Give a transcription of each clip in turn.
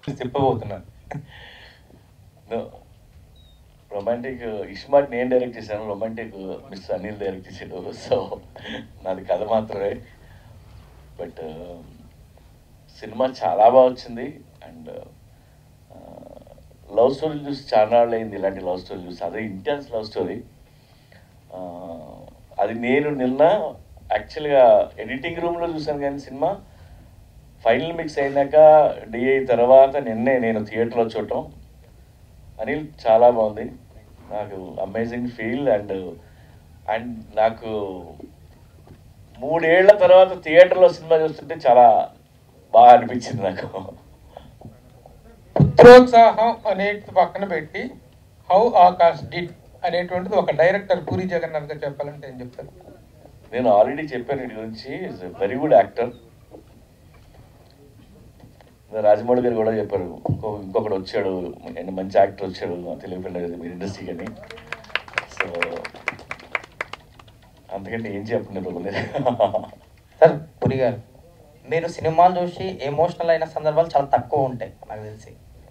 చెప్పబోతున్నాను రొమాంటిక్ ఇష్మార్ట్ నేను డైరెక్ట్ చేశాను రొమాంటిక్ మిస్ అనిల్ డైరెక్ట్ చేశాడు సో నాది కథ మాత్రమే బట్ సినిమా చాలా బాగా వచ్చింది అండ్ లవ్ స్టోరీ చూసి చాలా నాళ్ళు అయింది ఇలాంటి లవ్ స్టోరీ చూసి అదే ఇంటెన్స్ లవ్ స్టోరీ అది నేను నిన్న యాక్చువల్గా ఎడిటింగ్ రూమ్లో చూశాను కానీ సినిమా ఫైనల్ మిక్స్ అయినాక డిఐ తర్వాత నిన్నే నేను థియేటర్లో చూడటం అనిల్ చాలా బాగుంది నాకు అమేజింగ్ ఫీల్ అండ్ అండ్ నాకు మూడేళ్ల తర్వాత థియేటర్లో సినిమా చూస్తుంటే చాలా బాగా అనిపించింది నాకు పుత్రోత్సాహం అనేది పక్కన పెట్టి హౌ ఆకాష్ డిడ్ అనేటువంటిది ఒక డైరెక్టర్ పూరి జగన్నాథ్ గారు చెప్పాలంటే ఏం చెప్తారు నేను ఆల్రెడీ చెప్పాను వీటి గురించి is very good actor Rajamouli garu కూడా చెప్పారు ఇంకో ఇంకొకడు వచ్చాడు ఆయన మంచి యాక్టర్ వచ్చాడు తెలుగు ఫీల్డ్ మీరు ఇండస్ట్రీకి అని సో అందుకంటే ఏం చెప్పండి సార్ పురి గారు మీరు సినిమాలు చూసి ఎమోషనల్ అయిన సందర్భాలు చాలా తక్కువ ఉంటాయి నాకు తెలిసి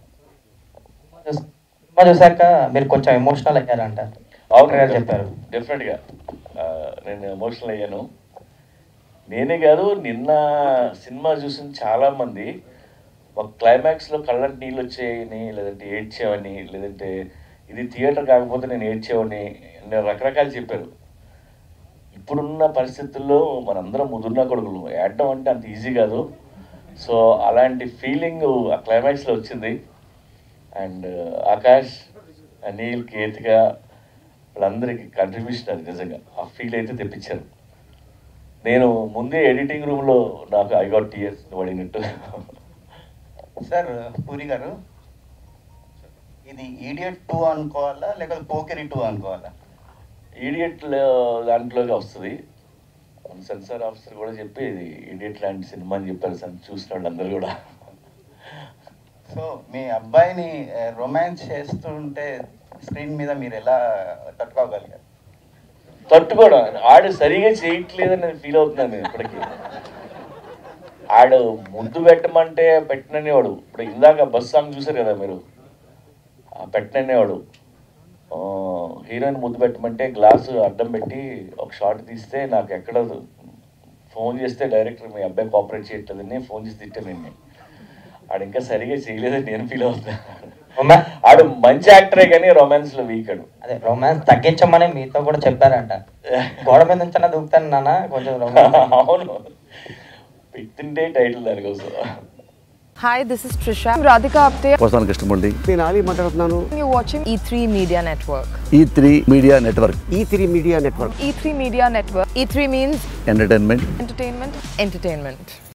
సినిమా చూసాక మీరు కొంచెం ఎమోషనల్ అయ్యారంట అవును గారు చెప్పారు డెఫినెట్గా నేను ఎమోషనల్ అయ్యాను నేనే కాదు నిన్న సినిమా చూసిన చాలా మంది ఒక క్లైమాక్స్లో కళ్ళంటి నీళ్ళు వచ్చాయని లేదంటే ఏడ్చేవని లేదంటే ఇది థియేటర్ కాకపోతే నేను ఏడ్చేవని నేను రకరకాలు చెప్పారు ఇప్పుడున్న పరిస్థితుల్లో మనందరం ముదుర్న కొడుకులు ఏడడం అంటే అంత ఈజీ కాదు సో అలాంటి ఫీలింగ్ ఆ క్లైమాక్స్లో వచ్చింది అండ్ ఆకాష్ అనిల్ కేతిక వాళ్ళందరికీ కంట్రిబ్యూషన్ అది నిజంగా ఆ ఫీల్ అయితే తెప్పించారు నేను ముందే ఎడిటింగ్ రూమ్లో నాకు ఐ గాట్ టీయర్స్ పడినట్టు సార్ పూరి గారు ఇది ఈడియట్ టూ అనుకోవాలా లేకపోతే పోకెరి టూ అనుకోవాలా ఈడియట్ దాంట్లోకి వస్తుంది సెన్సార్ ఆఫీసర్ కూడా చెప్పి ఇది ఈడియట్ లాంటి సినిమా అని చెప్పారు సార్ చూసిన వాళ్ళందరూ కూడా సో మీ అబ్బాయిని రొమాన్స్ చేస్తుంటే స్క్రీన్ మీద మీరు ఎలా తట్టుకోగలిగారు తట్టుకోవడం ఆడు సరిగా చేయట్లేదని నేను ఫీల్ అవుతున్నాను నేను ఇప్పటికీ ఆడు ముద్దు పెట్టమంటే పెట్టననేవాడు ఇప్పుడు ఇందాక బస్ సాంగ్ చూసారు కదా మీరు ఆ పెట్టననేవాడు ఆ, హీరోయిన్ ముద్దు పెట్టమంటే గ్లాసు అడ్డం పెట్టి ఒక షాట్ తీస్తే నాకు ఎక్కడ ఫోన్ చేస్తే డైరెక్టర్ మీ అబ్బాయి కోఆపరేట్ చేయట్లేదని ఫోన్ చేసి తిట్టాను నేను ఆడు ఇంకా సరిగా చేయలేదని నేను ఫీల్ అవుతున్నాను రొమా- ఆడు మంచి యాక్టరే కానీ రొమాన్స్ లో వీక్ ఆడు అదే రొమాన్స్ తగ్గించమని మీతో కూడా చెప్పారంట గోడ మీద నుంచి దూకుతాను నాన్న కొంచెం romance అవును పెట్టిండే టైటిల్ దానికోసం Hi, this is Trisha. I'm Radhika Apte. వస్తాను కృష్ణమూర్తి నేను ఆలీ మాట్లాడుతున్నాను You're watching E3 Media Network. E three media network E three media network E3 Media Network. E3 means entertainment entertainment, entertainment.